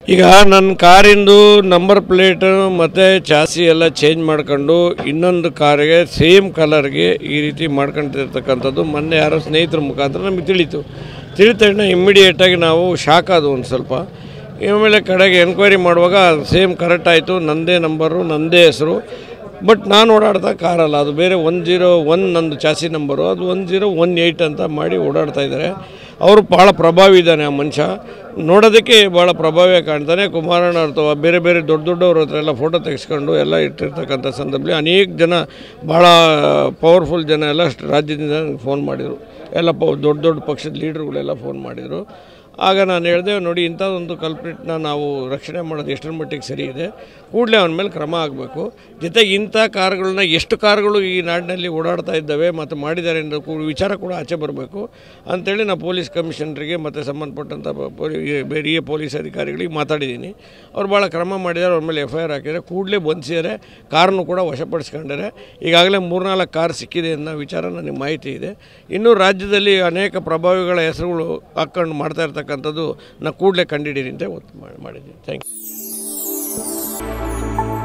ಈಗ ನನ್ನ ಕಾರಿಂದು ನಂಬರ್ ಪ್ಲೇಟು ಮತ್ತು ಚಾಸಿ ಎಲ್ಲ ಚೇಂಜ್ ಮಾಡ್ಕೊಂಡು ಇನ್ನೊಂದು ಕಾರಿಗೆ ಸೇಮ್ ಕಲರ್ಗೆ ಈ ರೀತಿ ಮಾಡ್ಕೊಂಡಿರ್ತಕ್ಕಂಥದ್ದು ಮೊನ್ನೆ ಯಾರೋ ಸ್ನೇಹಿತರ ಮುಖಾಂತರ ನಮಗೆ ತಿಳಿತು ತಿಳಿದ ತಕ್ಷಣ ಇಮ್ಮಿಡಿಯೇಟಾಗಿ ನಾವು ಶಾಕ್ ಆದವು ಒಂದು ಸ್ವಲ್ಪ ಆಮೇಲೆ ಕಡೆಗೆ ಎನ್ಕ್ವೈರಿ ಮಾಡುವಾಗ ಸೇಮ್ ಕರೆಕ್ಟ್ ಆಯಿತು ನನ್ನದೇ ನಂಬರು ನನ್ನದೇ ಹೆಸರು ಬಟ್ ನಾನು ಓಡಾಡ್ತಾ ಕಾರಲ್ಲ ಅದು ಬೇರೆ ಒನ್ ಜೀರೋ ಒನ್ ನಂದು ಚಾಸಿ ನಂಬರು ಅದು ಒನ್ ಜೀರೋ ಒನ್ ಏಯ್ಟ್ ಅಂತ ಮಾಡಿ ಓಡಾಡ್ತಾ ಇದ್ದಾರೆ ಅವರು ಭಾಳ ಪ್ರಭಾವಿ ಇದ್ದಾನೆ ಆ ಮನುಷ್ಯ ನೋಡೋದಕ್ಕೆ ಭಾಳ ಪ್ರಭಾವಿಯಾಗಿ ಕಾಣ್ತಾನೆ ಕುಮಾರಣ್ಣ ಅಥವಾ ಬೇರೆ ಬೇರೆ ದೊಡ್ಡ ದೊಡ್ಡವ್ರ ಹತ್ರ ಎಲ್ಲ ಫೋಟೋ ತೆಗೆಸ್ಕೊಂಡು ಎಲ್ಲ ಇಟ್ಟಿರ್ತಕ್ಕಂಥ ಸಂದರ್ಭದಲ್ಲಿ ಅನೇಕ ಜನ ಭಾಳ ಪವರ್ಫುಲ್ ಜನ ಎಲ್ಲ ಅಷ್ಟು ರಾಜ್ಯದಿಂದ ನನಗೆ ಫೋನ್ ಮಾಡಿದರು ಎಲ್ಲ ಪ ದೊಡ್ಡ ದೊಡ್ಡ ಪಕ್ಷದ ಲೀಡ್ರುಗಳೆಲ್ಲ ಫೋನ್ ಮಾಡಿದರು ಆಗ ನಾನು ಹೇಳಿದೆ ನೋಡಿ ಇಂಥದ್ದೊಂದು ಕಲ್ಪ್ರಿಟ್ನ ನಾವು ರಕ್ಷಣೆ ಮಾಡೋದು ಎಷ್ಟರ ಮಟ್ಟಿಗೆ ಸರಿ ಇದೆ ಕೂಡಲೇ ಅವನ ಮೇಲೆ ಕ್ರಮ ಆಗಬೇಕು ಜೊತೆಗೆ ಇಂಥ ಕಾರುಗಳನ್ನ ಎಷ್ಟು ಕಾರುಗಳು ಈ ನಾಡಿನಲ್ಲಿ ಓಡಾಡ್ತಾ ಇದ್ದಾವೆ ಮತ್ತು ಮಾಡಿದ್ದಾರೆ ಅನ್ನೋ ಕೂ ವಿಚಾರ ಕೂಡ ಆಚೆ ಬರಬೇಕು ಅಂಥೇಳಿ ನಾನು ಪೊಲೀಸ್ ಕಮಿಷನರಿಗೆ ಮತ್ತು ಸಂಬಂಧಪಟ್ಟಂಥ ಪ- ಪೊಲಿ ಬೇರೆ ಪೊಲೀಸ್ ಅಧಿಕಾರಿಗಳಿಗೆ ಮಾತಾಡಿದ್ದೀನಿ ಅವ್ರು ಭಾಳ ಕ್ರಮ ಮಾಡಿದ್ದಾರೆ ಅವ್ರ ಮೇಲೆ ಎಫ್ ಐ ಆರ್ ಹಾಕಿದ್ದಾರೆ ಕೂಡಲೇ ಬಂಧಿಸಿದ್ದಾರೆ ಕಾರನ್ನು ಕೂಡ ವಶಪಡಿಸ್ಕೊಂಡಿದ್ದಾರೆ ಈಗಾಗಲೇ ಮೂರ್ನಾಲ್ಕು ಕಾರ್ ಸಿಕ್ಕಿದೆ ಅನ್ನೋ ವಿಚಾರ ನನಗೆ ಮಾಹಿತಿ ಇದೆ ಇನ್ನೂ ರಾಜ್ಯದಲ್ಲಿ ಅನೇಕ ಪ್ರಭಾವಿಗಳ ಹೆಸರುಗಳು ಹಾಕ್ಕೊಂಡು ಮಾಡ್ತಾ ಇರ್ತಕ್ಕಂಥದ್ದು ನಾನು ಕೂಡಲೇ ಕಂಡುಹಿಡೀರಿ ಅಂತ ಒತ್ತು ಮಾಡಿ- ಮಾಡಿದ್ದೀನಿ ಥ್ಯಾಂಕ್ ಯು